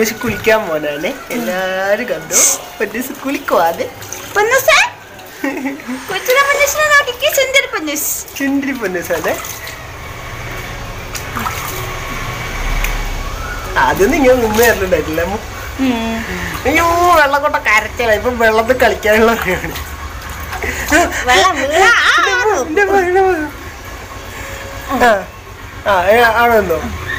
പൊന്നൂസ് കുളിക്കാൻ പോനാണ് എല്ലാരും കണ്ടു പൊന്നൂസ് കുളിക്കുവാതെ പൊന്നൂസേ കൊച്ചിനെ പൊന്നൂസിനെ നോക്കിക്ക് സുന്ദരി പൊന്നൂസ് ചുണ്ടിരി പൊന്നൂസാണ് ആദ്യം ഇങ്ങനെ നിന്ന് തരലുണ്ടായിട്ടില്ല അമ്മു അയ്യോ വെള്ളക്കൊട്ട കരച്ചില്ല ഇപ്പൊ വെള്ളത്തിൽ കളിക്കാനുള്ള പരിപാടി വെള്ളം വീഴാ. ആ, എന്റെ മ- എന്റെ മ- ആ ആ ഏ, ആണെന്നോ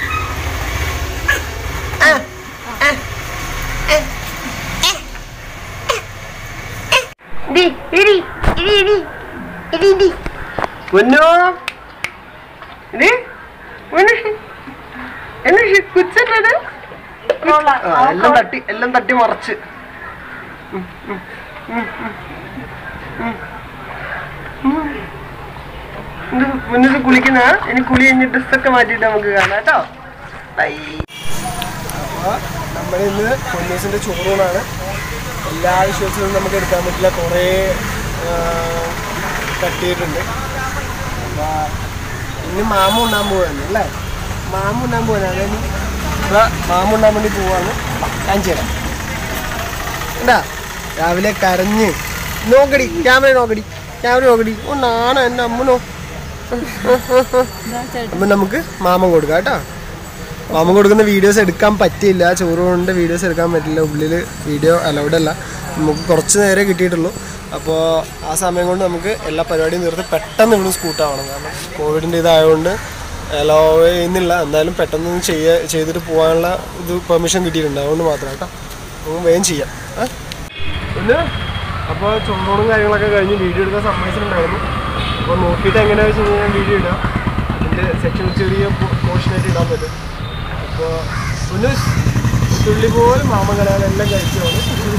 ഇടി, ഇടി, ഇടി, ഇടി, ഇടി, ഇടി. പൊന്നോ ഇനി കുച്ചത് എല്ലാം തട്ടി എല്ലാം തട്ടി മറച്ച് ഉം, ഉം, ഉം, ഉം, ഉം. ഉം. ഇത് മുന്നിൽ കുളിക്കുന്ന ഇനി കുളി കഴിഞ്ഞ് ഡ്രസ്സൊക്കെ മാറ്റിയിട്ട് നമുക്ക് കാണാം കേട്ടോ ബൈ അപ്പോൾ നമ്മളിന്ന് പൊന്നൂസിൻ്റെ ചോറൂണാണ് എല്ലാ വിശ്വാസവും നമുക്ക് എടുക്കാൻ പറ്റില്ല കുറേ തട്ടിയിട്ടുണ്ട് അപ്പോൾ ഇനി മാമ ഉണ്ണാൻ പോവാണ് അല്ലേ മാമ ഉണ്ണാൻ പോവാനാണ് ഇനി ഇപ്പൊ മാമ ഉണ്ണാൻ വേണ്ടി പോവാണ് കാണിച്ചു തരാം എന്താ രാവിലെ കരഞ്ഞ് നോക്കടി ക്യാമറ നോക്കടി ക്യാമറ നോക്കടി ഓ നാണോ എൻ്റെ അമ്മനോ അപ്പം നമുക്ക് മാമൻ കൊടുക്കാം കേട്ടോ മാമൻ കൊടുക്കുന്ന വീഡിയോസ് എടുക്കാൻ പറ്റിയില്ല ചോറ് കൊണ്ട് വീഡിയോസ് എടുക്കാൻ പറ്റില്ല ഉള്ളിൽ വീഡിയോ അലൗഡ് അല്ല നമുക്ക് കുറച്ച് നേരെ കിട്ടിയിട്ടുള്ളൂ അപ്പോൾ ആ സമയം കൊണ്ട് നമുക്ക് എല്ലാ പരിപാടിയും തീർത്ത് പെട്ടെന്ന് ഇവിടെ സ്കൂട്ടാവണം കാരണം കോവിഡിൻ്റെ ഇതായതുകൊണ്ട് അലോ ചെയ്യുന്നില്ല എന്നാലും പെട്ടെന്ന് ചെയ്യ ചെയ്തിട്ട് പോകാനുള്ള ഇത് പെർമിഷൻ കിട്ടിയിട്ടുണ്ട് അതുകൊണ്ട് മാത്രം കേട്ടോ നമുക്ക് വേഗം ചെയ്യാം ഏ? പിന്നെ അപ്പോൾ ചോറോണും കാര്യങ്ങളൊക്കെ കഴിഞ്ഞ് വീഡിയോ എടുക്കാൻ സമ്മതിച്ചിട്ടുണ്ടായിരുന്നു അപ്പോൾ നോക്കിയിട്ട് എങ്ങനെയാണെന്ന് വെച്ച് കഴിഞ്ഞാൽ ഞാൻ വീഡിയോ ഇടാം അതിൻ്റെ സെക്ഷൻ ചെറിയ പോർഷനായിട്ട് ഇടാൻ പറ്റും അപ്പോൾ ഒന്ന് തുള്ളി പോലും മാമൻ കലകളെല്ലാം കഴിച്ചോളൂ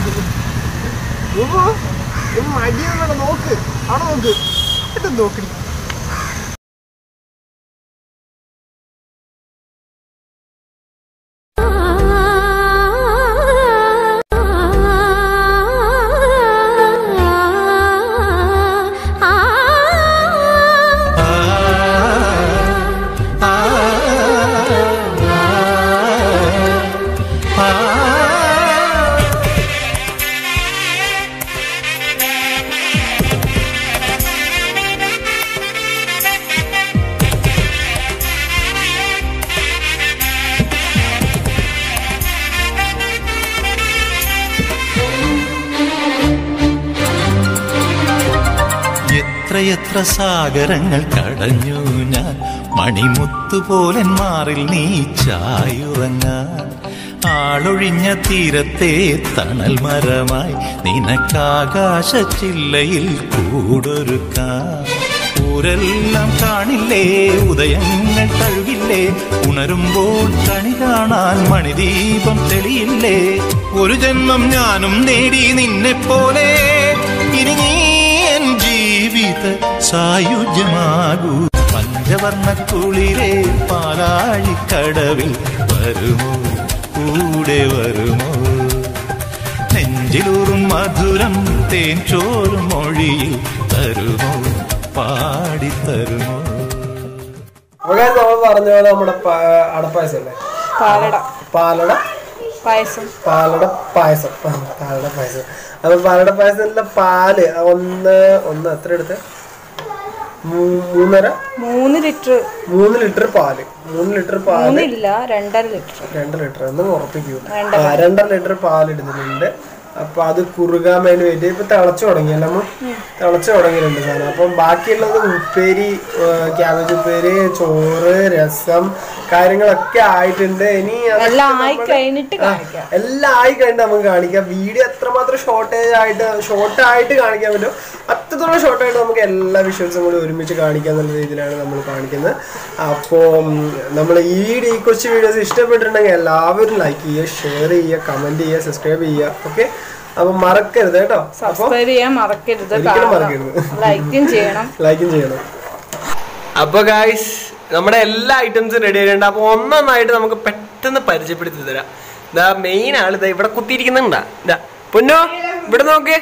മടിയൊന്നും നോക്ക് അവിടെ നോക്ക് ഇത് നോക്കി എത്രയെത്ര സാഗരങ്ങൾ കടഞ്ഞു ഞാൻ മണിമുത്തുപോലൻ മാറിൽ നീ ചായുറങ്ങാൻ ആളൊഴിഞ്ഞ തീരത്തെ തണൽ മരമായി നിനക്കാകാശ ചില്ലയിൽ കൂടൊരുക്കാൻ ഊരെല്ലാം കാണില്ലേ ഉദയങ്ങൾ തഴുകില്ലേ ഉണരുമ്പോൾ കണി കാണാൻ മണിദീപം തെളിയില്ലേ ഒരു ജന്മം ഞാനും നേടി നിന്നെ പോലെ ഇനി നീ എൻ ജീവിത സായുജ്യമാകൂ പഞ്ചവർണ്ണ കുളിരെ പാലാഴിക്കടവിൽ വരുമോ കൂടെ വരുമോ നെഞ്ചിലൂറും മധുരം തേൻ ചോറും മൊഴിയിൽ തരുമോ പാടിത്തരുമോ അപ്പോൾ നമ്മൾ പറഞ്ഞ പോലെ നമ്മുടെ പാ- അടപ്പായസം അല്ലേ പാലട പാലട പായസം പാലട പായസം ആ, പാലട പായസം അപ്പൊ പാലട പായസത്തിലെ പാല് ഒന്ന് ഒന്ന് എത്ര എടുത്ത് മൂ- മൂന്നര മൂന്ന് ലിറ്റർ മൂന്ന് ലിറ്റർ പാല് മൂന്ന് ലിറ്റർ പാല് മൂന്നില്ല രണ്ടര ലിറ്റർ രണ്ട് ലിറ്റർ എന്ന് ഉറപ്പിക്കൂ ആ, രണ്ടര ലിറ്റർ പാൽ ഇടുന്നുണ്ട് അപ്പൊ അത് കുറുകാൻ വേണ്ടി വേണ്ടി ഇപ്പൊ തിളച്ചു തുടങ്ങിയല്ലോ അമ്മ തിളച്ചു തുടങ്ങിയിട്ടുണ്ട് സാധനം അപ്പം ബാക്കിയുള്ളത് ഉപ്പേരി ക്യാബേജ് ഉപ്പേരി ചോറ് രസം കാര്യങ്ങളൊക്കെ ആയിട്ടുണ്ട് ഇനി അതൊക്കെ എല്ലാം ആയി നമ്മള് കഴിഞ്ഞിട്ട് കാണിക്കാം എല്ലാം ആയി കഴിഞ്ഞിട്ട് നമുക്ക് കാണിക്കാം വീഡിയോ എത്രമാത്രം ഷോർട്ടേജ് ആയിട്ട് ഷോർട്ട് ആയിട്ട് കാണിക്കാൻ പറ്റും അത്രത്തോളം ഷോർട്ട് ആയിട്ട് നമുക്ക് എല്ലാ വിഷ്വൽസും കൂടി ഒരുമിച്ച് കാണിക്കാം എന്നുള്ള രീതിയിലാണ് നമ്മൾ കാണിക്കുന്നത് അപ്പോൾ നമ്മൾ ഈ വീഡിയോ ഈ കൊച്ചു വീഡിയോസ് ഇഷ്ടപ്പെട്ടിട്ടുണ്ടെങ്കിൽ എല്ലാവരും ലൈക്ക് ചെയ്യുക ഷെയർ ചെയ്യുക കമന്റ് ചെയ്യുക സബ്സ്ക്രൈബ് ചെയ്യുക ഓക്കെ അപ്പൊ മറക്കരുത് കേട്ടോ അപ്പോൾ സബ്സ്ക്രൈബ് ചെയ്യാൻ മറക്കരുത് ഒരിക്കലും മറക്കരുത്. ലൈക്കും ചെയ്യണം ലൈക്കും ചെയ്യണം അപ്പൊ ഗായ്സ് നമ്മുടെ എല്ലാ ഐറ്റംസും റെഡി ആയിട്ടുണ്ട് അപ്പൊ ഒന്നൊന്നായിട്ട് നമുക്ക് പെട്ടെന്ന് പരിചയപ്പെടുത്തി തരാം ഇതാ മെയിൻ ആള് ഇതാ ഇവിടെ കുത്തിയിരിക്കുന്നുണ്ടാ ഇതാ പൊന്നോ ഇവിടെ നോക്ക്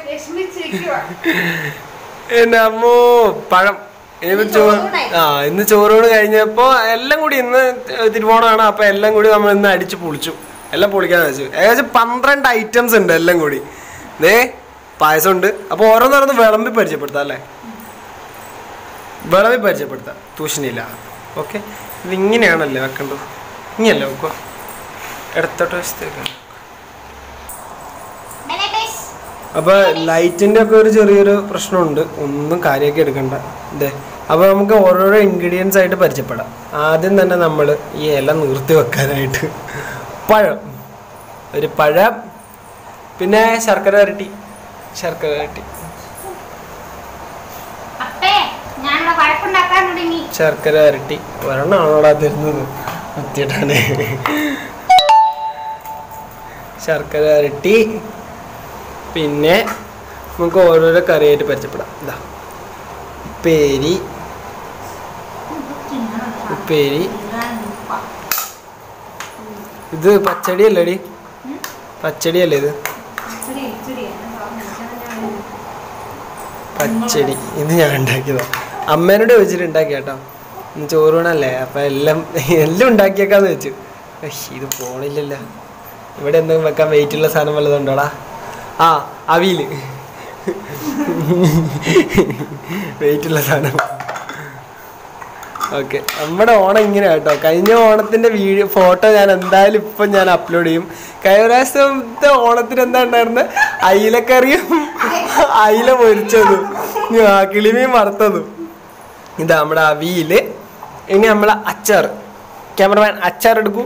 എന്റെ അമ്മോ പഴം ഇനിയിപ്പോ ചോറ് ആ ഇന്ന് ചോറോട് കഴിഞ്ഞപ്പോ എല്ലാം കൂടി ഇന്ന് തിരുവോണമാണ് അപ്പൊ എല്ലാം കൂടി നമ്മൾ ഇന്ന് അടിച്ചു പൊളിച്ചു എല്ലാം പൊളിക്കാന്ന് വെച്ചു ഏകദേശം പന്ത്രണ്ട് ഐറ്റംസ് ഉണ്ട് എല്ലാം കൂടി ദേ പായസം ഉണ്ട് അപ്പോൾ ഓരോന്നോരോന്ന് വിളമ്പി പരിചയപ്പെടുത്താം അല്ലേ വിളമ്പി പരിചയപ്പെടുത്താം ട്യൂഷനില്ല ഓക്കെ ഇത് ഇങ്ങനെയാണല്ലേ വെക്കേണ്ടത് ഇങ്ങനല്ലേ വെക്കുക ഇടത്തോട്ട് വശത്തേക്ക് അപ്പോൾ ലൈറ്റിൻ്റെ ഒക്കെ ഒരു ചെറിയൊരു പ്രശ്നമുണ്ട് ഒന്നും കാര്യമൊക്കെ എടുക്കണ്ട ഇതേ അപ്പോൾ നമുക്ക് ഓരോരോ ഇൻഗ്രീഡിയൻസ് ആയിട്ട് പരിചയപ്പെടാം ആദ്യം തന്നെ നമ്മൾ ഈ ഇല നിർത്തി വെക്കാനായിട്ട് പഴം ഒരു പഴം പിന്നെ ശർക്കര വരട്ടി ശർക്കര വരട്ടി അപ്പേ ഞാനിവിടെ വഴക്കുണ്ടാക്കാൻ തുടങ്ങി ശർക്കര വരട്ടി ഒരെണ്ണമാണോടാ തരുന്നത് എത്തിയിട്ടാണ് ശർക്കര വരട്ടി പിന്നെ നമുക്ക് ഓരോരോ കറിയായിട്ട് പരിചയപ്പെടാം ഇതാ ഉപ്പേരി ഉപ്പേരി ഇത് പച്ചടി അല്ലേടി പച്ചടി അല്ലേ ഇത് പച്ചടി ഇത് ഞാൻ ഉണ്ടാക്കിയതാ അമ്മേനോട് ചോദിച്ചിട്ട് ഉണ്ടാക്കി കേട്ടോ ഇന്ന് ചോറൂണല്ലേ അപ്പൊ എല്ലാം എല്ലാം ഉണ്ടാക്കിയേക്കാന്ന് വെച്ചു ഏയ്, ഇത് പോണില്ലല്ലോ ഇവിടെ എന്തെങ്കിലും വെക്കാൻ വെയിറ്റ് ഉള്ള സാധനം വല്ലതും ഉണ്ടോടാ ആ അവിയില് വെയിറ്റ് ഉള്ള സാധനം ഓക്കെ നമ്മുടെ ഓണം ഇങ്ങനെ കേട്ടോ കഴിഞ്ഞ ഓണത്തിന്റെ വീഡിയോ ഫോട്ടോ ഞാൻ എന്തായാലും ഇപ്പം ഞാൻ അപ്ലോഡ് ചെയ്യും കഴിഞ്ഞ പ്രാവശ്യത്തെ ഓണത്തിന് എന്താ ഉണ്ടായിരുന്നത് അയിലക്കറിയും അയില പൊരിച്ചതും ആ കിളിമീൻ വറുത്തതും ഇതാ നമ്മുടെ അവിയില് ഇനി നമ്മളെ അച്ചാർ ക്യാമറമാൻ അച്ചാർ എടുക്കും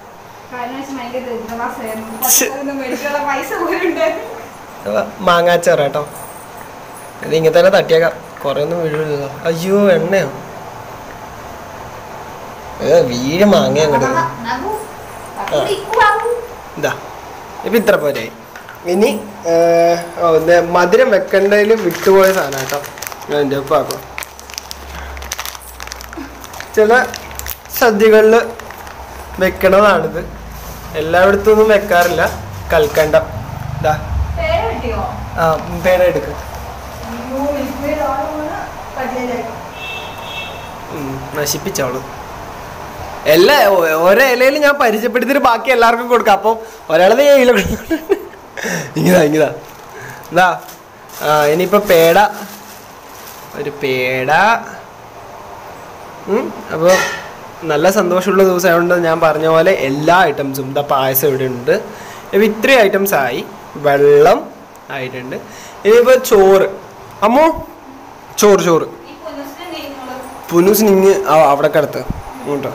പൈസ പോലുണ്ട് മാങ്ങാച്ചാർ കേട്ടോ ഇത് ഇങ്ങനെ തന്നെ തട്ടിയേക്കാം കുറെ ഒന്നും വീഴില്ലല്ലോ അയ്യോ എണ്ണയോ ഏ വീഴ് മാങ്ങ അങ്ങോട്ട് ഇതാ ഇപ്പൊ ഇത്ര പോരെ ഇനി ഏർ, ഓ, ഇത് മധുരം വെക്കേണ്ടതിൽ വിട്ടുപോയ സാധനം കേട്ടോ ഞാൻ എൻ്റെ ഒപ്പം ആക്കും ചില സദ്യകളിൽ വെക്കണതാണിത് എല്ലായിടത്തും ഒന്നും വെക്കാറില്ല കൽക്കണ്ടം ഇതാ പേര് കിട്ടിയോ ആ പേട എടുക്കും അയ്യോ എനിക്ക് പേര് ആളുമാണ് പറ്റില്ല നശിപ്പിച്ചോളൂ എല്ലാ ഓ- ഓരോ ഇലയിൽ ഞാൻ പരിചയപ്പെടുത്തിട്ട് ബാക്കി എല്ലാവർക്കും കൊടുക്കാം അപ്പം ഒരാളത് ഇല ഇങ്ങതാ ഇങ്ങതാ ഇതാ ആ ഇനിയിപ്പോൾ പേട ഒരു പേട അപ്പോൾ നല്ല സന്തോഷമുള്ള ദിവസമായതുകൊണ്ട് ഞാൻ പറഞ്ഞ പോലെ എല്ലാ ഐറ്റംസും ഇതാ പായസം ഇവിടെ ഉണ്ട് ഇപ്പം ഇത്രയും ഐറ്റംസ് ആയി വെള്ളം ആയിട്ടുണ്ട് ഇനിയിപ്പോൾ ചോറ് അമ്മോ ചോറ് ചോറ് ഈ പുനസ്സിന് നീങ്ങള് പുനൂസ് നിങ്ങ് അവിടെ കിടത്ത് ഇങ്ങോട്ടോ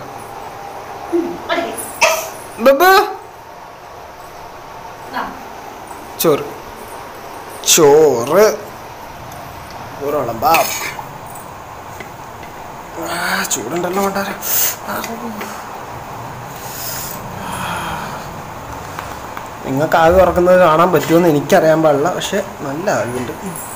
ബബ്ബ് ചോറ് ചോറ് ചോറ് വിളമ്പാ ആ, ചൂടുണ്ടല്ലോ കൊണ്ടാര നിങ്ങൾക്ക് ആകെ തുറക്കുന്നത് കാണാൻ പറ്റുമെന്ന് എനിക്കറിയാൻ പാടില്ല പക്ഷെ നല്ല ആകുന്നുണ്ട്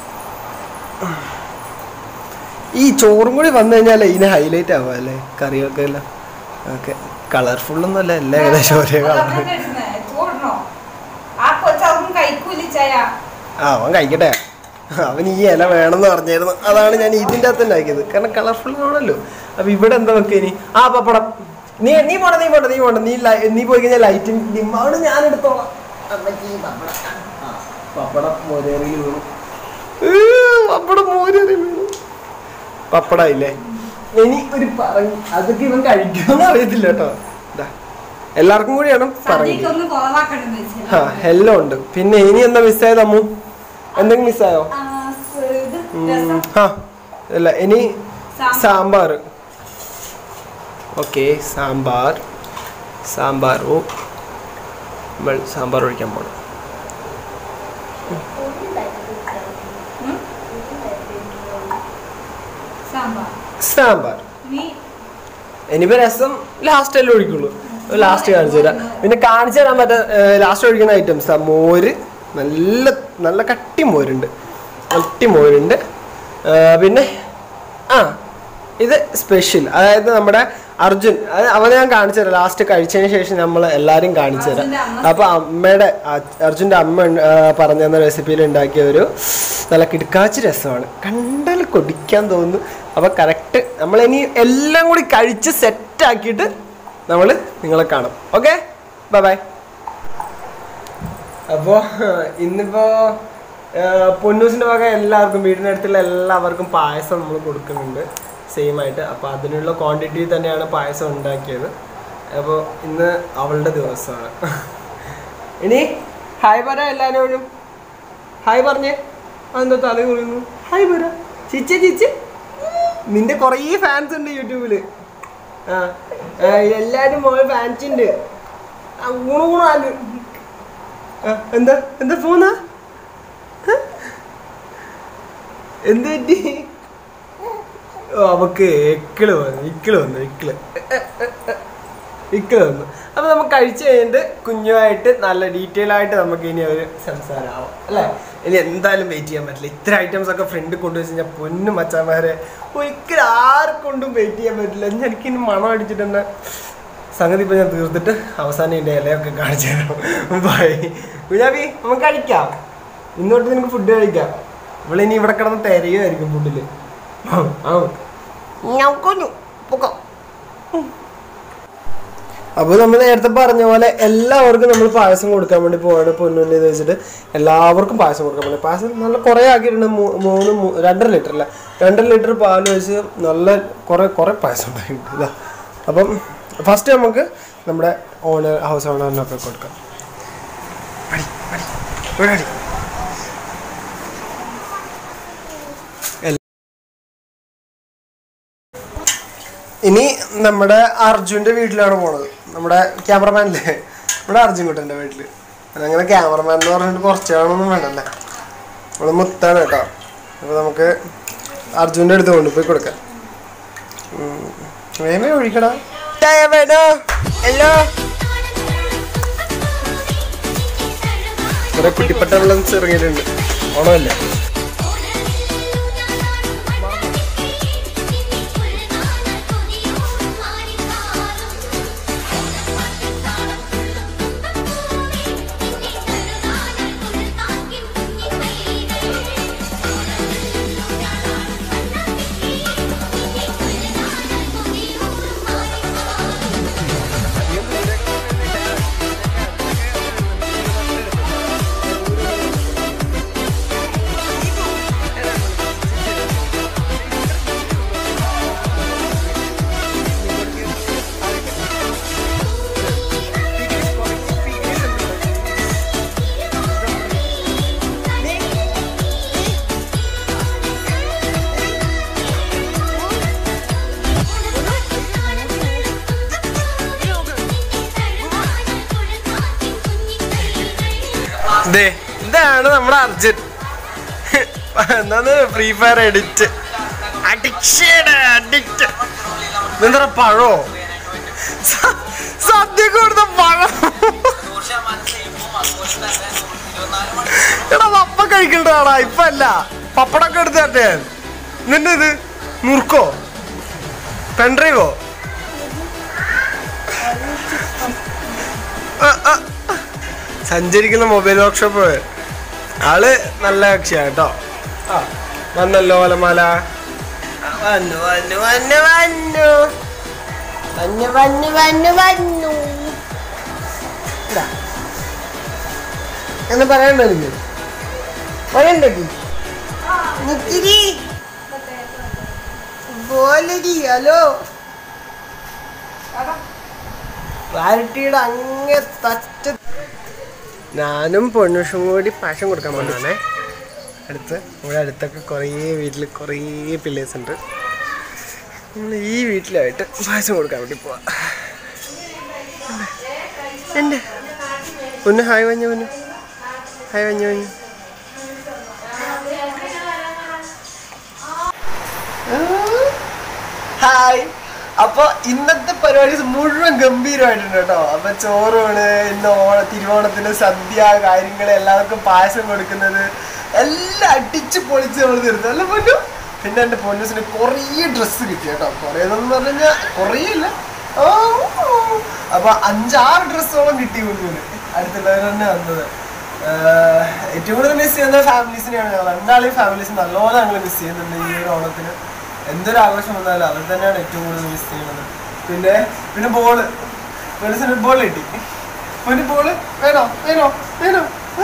ഈ ചോറും കൂടി വന്നു കഴിഞ്ഞാൽ ഇതിന് ഹൈലൈറ്റ് ആവുക അല്ലേ കറിയൊക്കെ എല്ലാം ഓക്കെ കളർഫുള്ളൊന്നും അല്ല എല്ലാം ഏകദേശം ഒരേ കളർ ചോടണോ ആ കൊച്ചതൊന്നും കഴിക്കൂലി ചായ ആ അവൻ കഴിക്കട്ടെ അവൻ ഈ ഇല വേണമെന്ന് പറഞ്ഞായിരുന്നു അതാണ് ഞാൻ ഇതിൻ്റെ അകത്ത് ഉണ്ടാക്കിയത് കാരണം കളർഫുൾ ആണല്ലോ അപ്പൊ ഇവിടെ എന്താ വെക്കുക ഇനി ആ പപ്പടം നീ നീ പോണ്ട നീ പോണ്ട നീ പോണ്ട നീ ലൈ- നീ പോയി കഴിഞ്ഞാൽ ലൈറ്റും ഡിമ്മാണ് ഞാൻ എടുത്തോളാം അമ്മയ്ക്ക് ഈ പപ്പടം ആ, പപ്പടം മോരേറി വീണു ഏ, പപ്പടം മോരേറി വീണു പപ്പടമില്ലേ ഇനി ഒരു പറഞ്ഞു അതൊക്കെ ഇവൻ കഴിക്കുമെന്ന് അറിയത്തില്ല കേട്ടോ ഇതാ എല്ലാവർക്കും കൂടിയാണ് പറഞ്ഞത് സദ്യക്കൊന്നും കുറവാക്കണ്ടെന്ന് ആ വെച്ചാൽ എല്ലാം ഉണ്ട് പിന്നെ ഇനി എന്താ മിസ്സായത് അമ്മു എന്തെങ്കിലും മിസ്സായോ ഇത് രസം ആ ഇല്ല ഇനി സാമ്പാർ. സാമ്പാർ ഓക്കെ സാമ്പാർ സാമ്പാർ ഓ നമ്മൾ സാമ്പാർ ഒഴിക്കാൻ പോണം സാമ്പാർ സാമ്പാർ നീ ഇനിയിപ്പോ രസം ലാസ്റ്റ് അല്ലേ ഒഴിക്കുള്ളൂ ലാസ്റ്റ് കാണിച്ചു തരാം പിന്നെ കാണിച്ചു തരാൻ പറ്റ ലാസ്റ്റ് ഒഴിക്കുന്ന ഐറ്റംസ് മോര് നല്ല നല്ല കട്ടി മോരുണ്ട് കട്ടി മോരുണ്ട് ആ, പിന്നെ ആ ഇത് സ്പെഷ്യൽ അതായത് നമ്മുടെ അർജുൻ അത് അവനെ ഞാൻ കാണിച്ചു തരാം ലാസ്റ്റ് കഴിച്ചതിന് ശേഷം നമ്മൾ എല്ലാവരും കാണിച്ചു തരാം അർജുൻ്റെ അമ്മ അപ്പൊ അമ്മയുടെ അ- അർജുൻ്റെ അമ്മ ഉണ്ട്- ആ, പറഞ്ഞു തന്ന റെസിപ്പിയിൽ ഉണ്ടാക്കിയ ഒരു നല്ല കിടക്കാച്ചി രസമാണ് കണ്ടാൽ കൊടിക്കാൻ തോന്നുന്നു അപ്പൊ കറക്റ്റ് നമ്മൾ ഇനി എല്ലാം കൂടി കഴിച്ച് സെറ്റ് ആക്കിയിട്ട് നമ്മൾ നിങ്ങളെ കാണും ഓക്കെ ബൈ ബൈ അപ്പോൾ ഇന്നിപ്പോൾ പൊന്നൂസിൻ്റെ വക എല്ലാവർക്കും വീടിനടുത്തുള്ള എല്ലാവർക്കും പായസം നമ്മൾ കൊടുക്കുന്നുണ്ട് സെയിം ആയിട്ട് അപ്പോൾ അതിനുള്ള ക്വാണ്ടിറ്റി തന്നെയാണ് പായസം ഉണ്ടാക്കിയത് അപ്പോൾ ഇന്ന് അവളുടെ ദിവസമാണ് ഇനി ഹായ് പറ എല്ലാവരോടും ഹായ് പറഞ്ഞേ അതെന്താ തല കുറിയുന്നു ഹായ് പറ ചിച്ച ചിച്ച് നിന്റെ കുറേ ഫാൻസ് ഉണ്ട് യൂട്യൂബിൽ ആ ആ, എല്ലാവരും മോളെ ഫാൻസ് ഉണ്ട് ആ, ഊണു ഊണാല് ആ, എന്താ എന്താ പോന്നാ എന്ത് പറ്റി ഓ അവക്ക് എക്കിള് വന്നു ഇക്കിള് വന്നു ഇക്കിള് ഇക്കിള് വന്നു അപ്പൊ നമുക്ക് കഴിച്ചു കഴിഞ്ഞിട്ട് കുഞ്ഞുമായിട്ട് നല്ല ഡീറ്റെയിൽ ആയിട്ട് നമുക്ക് ഇനി ഒരു സംസാരമാവാം അല്ലേ ഇനി എന്തായാലും വെയിറ്റ് ചെയ്യാൻ പറ്റില്ല ഇത്ര ഐറ്റംസ് ഒക്കെ ഫ്രണ്ട് കൊണ്ടുവച്ച് കഴിഞ്ഞാൽ പൊന്നു മച്ചാമാരെ ഒരിക്കലും ആർക്കൊണ്ടും വെയിറ്റ് ചെയ്യാൻ പറ്റില്ല ഞാൻ എനിക്കിനി മണം അടിച്ചിട്ട് തന്നെ സംഗതി ഇപ്പൊ ഞാൻ തീർത്തിട്ട് അവസാനം എൻ്റെ ഇലയൊക്കെ കാണിച്ചു തരാം ബൈ കുഞ്ഞാബി നമുക്ക് കഴിക്കാം ഇന്നോട്ട് നിനക്ക് ഫുഡ് കഴിക്കാം ഇവളിനി ഇവിടെ കിടന്ന് തിരയുമായിരിക്കും ഫുഡില് അപ്പോൾ നമ്മൾ നേരത്തെ പറഞ്ഞ പോലെ എല്ലാവർക്കും നമ്മൾ പായസം കൊടുക്കാൻ വേണ്ടി പോവാണ് പൊന്നുണ്ണി എന്ന് വെച്ചിട്ട് എല്ലാവർക്കും പായസം കൊടുക്കാൻ വേണ്ടി പായസം നല്ല കുറേ ആക്കിയിട്ടുണ്ട് മൂ- മൂന്ന് മൂ- രണ്ടര ലിറ്റർ അല്ല രണ്ടര ലിറ്റർ പാൽ വെച്ച് നല്ല കുറേ കുറേ പായസം ഉണ്ടായിട്ടുണ്ട് ഇതാ അപ്പം ഫസ്റ്റ് നമുക്ക് നമ്മുടെ ഓണർ ഹൗസ് ഓണറിനൊക്കെ കൊടുക്കാം അടി, അടി, ഇവിടെ അടി. ഇനി നമ്മുടെ അർജുൻ്റെ വീട്ടിലാണ് പോണത് നമ്മുടെ ക്യാമറമാനില്ലേ നമ്മുടെ അർജുൻ കുട്ടൻ്റെ വീട്ടിൽ അങ്ങനെ ക്യാമറമാൻ എന്ന് പറഞ്ഞിട്ട് കുറച്ചാണൊന്നും വേണ്ടല്ലേ നമ്മള് മുത്താണ് കേട്ടോ അപ്പോൾ നമുക്ക് അർജുൻ്റെ അടുത്ത് കൊണ്ടുപോയി കൊടുക്കാം ഉം. വേമേ ഒഴിക്കടാ ഹലോ കുറെ കുട്ടിപ്പട്ട വെള്ളം ഇറങ്ങിയിട്ടുണ്ട് ഓണമല്ലേ ദേ ഇതാണ് നമ്മുടെ അർജുൻ എന്താണ് free fire edit addiction addict എന്താ പഴോ സ- സദ്യ കൊടുത്ത പഴം എടാ പപ്പ കഴിക്കണ്ടാടാ ഇപ്പൊ അല്ല പപ്പടൊക്കെ എടുത്ത് തരട്ടെ ഞാൻ നിന്റെ ഇത് നുറുക്കോ പെൻഡ്രൈവോ ആ, ആ. സഞ്ചരിക്കുന്ന മൊബൈൽ വർക്ക്ഷോപ്പ് ആള് നല്ല കക്ഷിയാ കേട്ടോ ആ വന്നല്ലോ ഓലമാല ആ, വന്നു വന്നു വന്നു വന്നു വന്നു വന്നു വന്നു വന്നു ഇതാ. എന്ന് പറയണ്ടോ എനിക്ക് പറയണ്ടോ നിക്കിരി ബോലടി ഹലോ ക്ലാരിറ്റിയുടെ അങ്ങേ തച്ച ഞാനും പൊന്നുഷും കൂടി പാഷൻ കൊടുക്കാൻ വേണ്ടിയാണേ അടുത്ത് ഇവിടെ അടുത്തൊക്കെ കുറേ വീട്ടിൽ കുറേ പില്ലേഴ്സ് ഉണ്ട് നമ്മൾ ഈ വീട്ടിലായിട്ട് പായസം കൊടുക്കാൻ വേണ്ടി പോവാ എൻ്റെ പൊന്നു ഹായ് വഞ്ഞു പൊന്നു ഹായ് വഞ്ഞു വഞ്ഞു ഹായ് അപ്പൊ ഇന്നത്തെ പരിപാടി മുഴുവൻ ഗംഭീരമായിട്ടുണ്ട് കേട്ടോ അപ്പൊ ചോറാണ് ഇന്ന് ഓണ തിരുവോണത്തിന് സദ്യ കാര്യങ്ങൾ എല്ലാവർക്കും പായസം കൊടുക്കുന്നത് എല്ലാം അടിച്ച് പൊളിച്ച് നമ്മൾ തീർന്നു അല്ല പൊന്നു പിന്നെ എന്റെ പൊന്നൂസിന് കുറേ ഡ്രസ്സ് കിട്ടി കേട്ടോ കുറേന്ന് പറഞ്ഞു കഴിഞ്ഞാൽ കുറേ ഇല്ല ഓ, അപ്പൊ അഞ്ചാറ് ഡ്രസ്സോളം കിട്ടി പൊന്നൂന് അടുത്തുള്ളവർ തന്നെ വന്നത് ആഹ് ഏറ്റവും കൂടുതൽ മിസ് ചെയ്യുന്ന ഫാമിലീസിനെയാണ് ഞങ്ങൾ രണ്ടാളെയും ഫാമിലീസ് നല്ലോണം ഞങ്ങൾ മിസ് ചെയ്യുന്നുണ്ട് ഈ ഒരു ഓണത്തിന് എന്തൊരു ആഘോഷം വന്നാലും അവർ തന്നെയാണ് ഏറ്റവും കൂടുതൽ മിസ് ചെയ്യുന്നത് പിന്നെ പിന്നെ ബോള് വെളിച്ചന് ബോൾ കിട്ടി ഒരു ബോള് വേണോ വേണോ വേണോ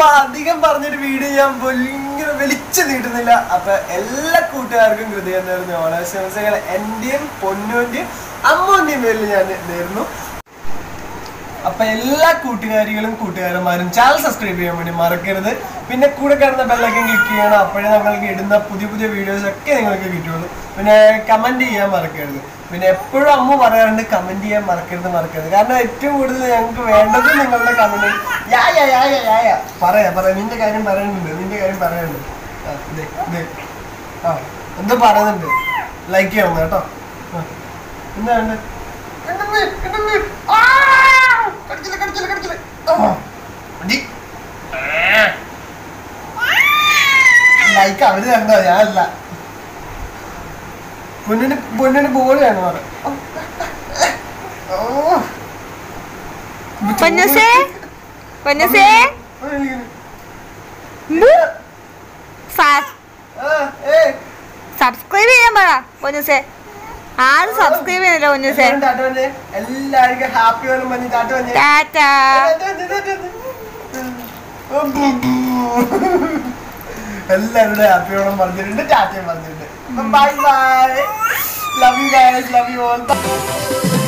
അപ്പൊ അധികം പറഞ്ഞൊരു വീഡിയോ ഞാൻ ഇങ്ങനെ വലിച്ചു നീട്ടുന്നില്ല അപ്പൊ എല്ലാ കൂട്ടുകാർക്കും ഹൃദയം നേർന്ന ഓണാശംസകൾ എന്റെയും പൊന്നുവിന്റെയും അമ്മൂന്റെയും പേരിൽ ഞാൻ നേരുന്നു അപ്പൊ എല്ലാ കൂട്ടുകാരികളും കൂട്ടുകാരന്മാരും ചാനൽ സബ്സ്ക്രൈബ് ചെയ്യാൻ വേണ്ടി മറക്കരുത് പിന്നെ കൂടെ കിടന്ന ബെല്ലൈക്കൻ ക്ലിക്ക് ചെയ്യണം അപ്പോഴേ ഞങ്ങൾക്ക് ഇടുന്ന പുതിയ പുതിയ വീഡിയോസ് ഒക്കെ നിങ്ങൾക്ക് കിട്ടുള്ളൂ പിന്നെ കമന്റ് ചെയ്യാൻ മറക്കരുത് പിന്നെ എപ്പോഴും അമ്മ പറയാറുണ്ട് കമന്റ് ചെയ്യാൻ മറക്കരുത് മറക്കരുത് കാരണം ഏറ്റവും കൂടുതൽ ഞങ്ങൾക്ക് വേണ്ടത് നിങ്ങളുടെ കമന്റ് യാ യാ യാ യാ യാ യാ പറയാ പറയാ നിന്റെ കാര്യം പറയുന്നുണ്ട് നിന്റെ കാര്യം പറയാനുണ്ട് ആ, ദേ, ദേ. ആ എന്തോ പറയുന്നുണ്ട് ലൈക്ക് ചെയ്യണം കേട്ടോ ആ. എന്താ വേണ്ടത് കിട്ടുന്നു, കിട്ടുന്നു. ആ! കടിച്ചില്ല, കടിച്ചില്ല, കടിച്ചില്ല. ആ. അടി. ലൈക്ക് അവര് തന്നോ ഞാനല്ല പൊന്നിന് പൊന്നിന് ബോൾ വേണം പറ പൊന്നൂസേ പൊന്നൂസേ സബ്സ്ക്രൈബ് ചെയ്യാൻ പറ പൊന്നൂസേ ആരും സബ്സ്ക്രൈബ് ചെയ്യുന്നില്ല പൊന്നൂസേ എല്ലാവർക്കും ഹാപ്പി വേണം പറഞ്ഞ് ടാറ്റ പറഞ്ഞേ ടാറ്റാ എല്ലാവരുടെ ഹാപ്പിയോളം പറഞ്ഞിട്ടുണ്ട് ടാറ്റയും പറഞ്ഞിട്ടുണ്ട് bye bye love you guys love you all